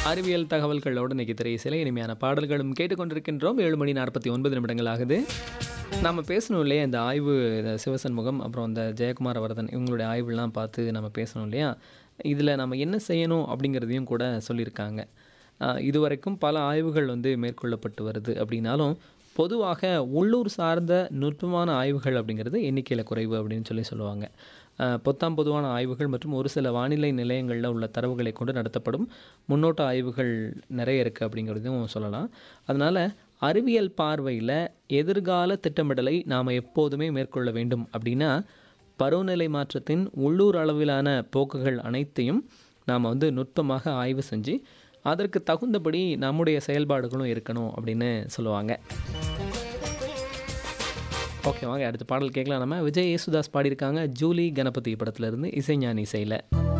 அறிவியல் தகவல்களோடு இன்னைக்கு திரை சில இனிமையான பாடல்களும் கேட்டுக்கொண்டிருக்கின்றோம் ஏழு மணி நாற்பத்தி ஒன்பது நிமிடங்கள் ஆகுது நம்ம பேசணும் இல்லையா இந்த ஆய்வு இந்த சிவசண்முகம் அப்புறம் இந்த ஜெயக்குமார் வரதன் இவங்களுடைய ஆய்வுலாம் பார்த்து நம்ம பேசணும் இல்லையா இதில் நம்ம என்ன செய்யணும் அப்படிங்கிறதையும் கூட சொல்லியிருக்காங்க ஆஹ் இதுவரைக்கும் பல ஆய்வுகள் வந்து மேற்கொள்ளப்பட்டு வருது அப்படின்னாலும் பொதுவாக உள்ளூர் சார்ந்த நுட்பமான ஆய்வுகள் அப்படிங்கிறது எண்ணிக்கையில் குறைவு அப்படின்னு சொல்லி சொல்லுவாங்க ஆஹ் பொத்தாம் பொதுவான ஆய்வுகள் மற்றும் ஒரு சில வானிலை நிலையங்களில் உள்ள தரவுகளை கொண்டு நடத்தப்படும் முன்னோட்ட ஆய்வுகள் நிறைய இருக்குது அப்படிங்கிறதையும் சொல்லலாம் அதனால் அறிவியல் பார்வையில் எதிர்கால திட்டமிடலை நாம் எப்போதுமே மேற்கொள்ள வேண்டும் அப்படின்னா பருவநிலை மாற்றத்தின் உள்ளூர் அளவிலான போக்குகள் அனைத்தையும் நாம் வந்து நுட்பமாக ஆய்வு செஞ்சு அதற்கு தகுந்தபடி நம்முடைய செயல்பாடுகளும் இருக்கணும் அப்படின்னு சொல்லுவாங்க ஓகே வாங்க அடுத்த பாடல் கேட்கலாம் நம்ம விஜய் யேசுதாஸ் பாடியிருக்காங்க ஜூலி கணபதி படத்துல இருந்து இசைஞானி இசையில்